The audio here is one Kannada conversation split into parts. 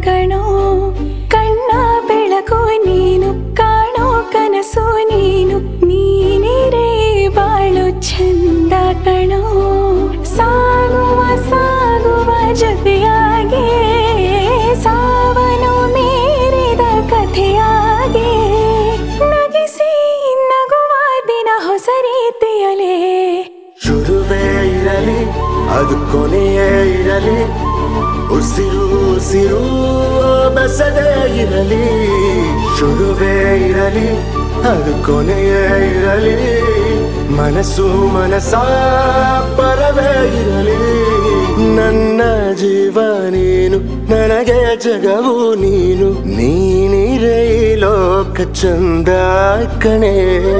ಕಣೋ ಕಣ್ಣ ಬೆಳಕು ನೀನು ಕಾಣೋ ಕನಸು ನೀನು ನೀನಿರೇ ಬಾಳು ಚಂದ ಕಣೋ ಸಾಗುವ ಸಾಗುವ ಜೊತೆಯಾಗಿ ಸಾವನು ಮೀರಿದ ಕಥೆಯಾಗಿ ನಗಿಸಿ ನಗುವ ದಿನ ಹೊಸ ರೀತಿಯಲೇ ಶುರುವೇ ಇರಲಿ ಅದು ಕೊನೆಯೇ ಇರಲಿ ಉಸಿರು ಉಸಿರು ಬೆಸದೇ ಇರಲಿ ಶುರುವೇ ಇರಲಿ ಅದು ಕೊನೆಯೇ ಇರಲಿ ಮನಸ್ಸು ಮನಸ ಪರವೇ ಇರಲಿ ನನ್ನ ಜೀವ ನೀನು ನನಗೆ ಜಗವು ನೀನು ನೀನಿರೇ ಈ ಲೋಕ ಚಂದ ಕಣೇ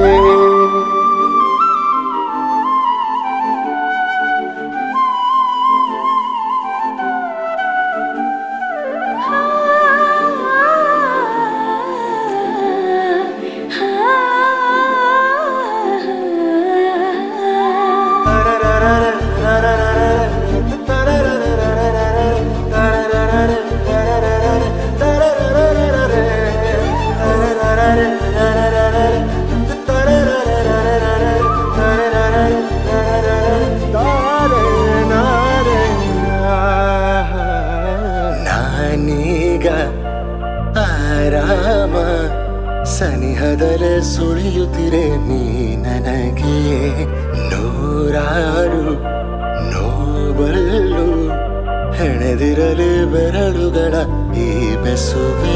ನಾನೀಗ ಆರಾಮ ಸನಿಹದಲ್ಲೇ ಸುಳಿಯುತ್ತಿರೆ ನೀ ನನಗೆ ನೂರಾರು ನೋಬಲ್ಲು ಹೆಣೆದಿರಲಿ ಬೆರಳುಗಳ ಈ ಬೆಸುವೆ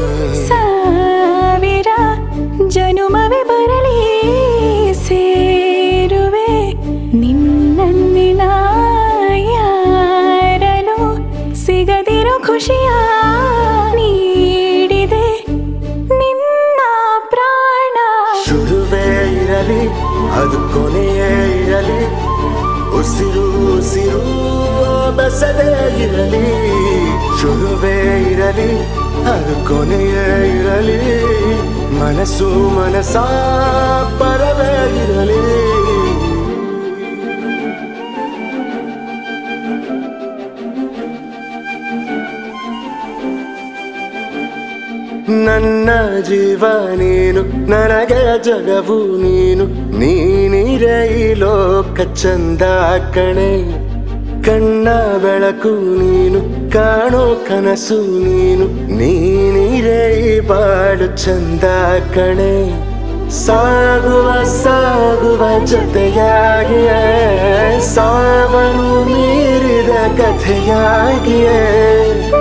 ಸಾವಿರ ಜನುಮವೇ ಬರಲಿ ಸೇರುವೆ ನಿನ್ನನ್ನಿನ ಯಾರಲು ಸಿಗದಿರೋ ಖುಷಿಯ ನೀಡಿದೆ ನಿನ್ನ ಪ್ರಾಣ ಶುರುವೇ ಇರಲಿ ಅದು ಕೊನೆಯೇ ಇರಲಿ ಉಸಿರು ಉಸಿರು ಬೆಸದೇ ಇರಲಿ ಶುರುವೇ ಇರಲಿ ಅದು ಕೊನೆಯೇ ಇರಲಿ ಮನಸ್ಸು ಮನಸ ಪರವೇ ಇರಲಿ ನನ್ನ ಜೀವ ನೀನು ನನಗೆ ಜಗವು ನೀನು ನೀನಿರೇ ಈ ಲೋಕ ಚಂದ ಕಣೆ ಕಣ್ಣ ಬೆಳಕು ನೀನು ಕಾಣೋ ಕನಸು ನೀನು ನೀನಿರೇ ಈ ಬಾಳು ಚಂದ ಕಣೆ ಸಾಗುವ ಸಾಗುವ ಜೊತೆಯಾಗಿಯೇ ಸಾವನು ಮೀರಿದ ಕಥೆಯಾಗಿಯೇ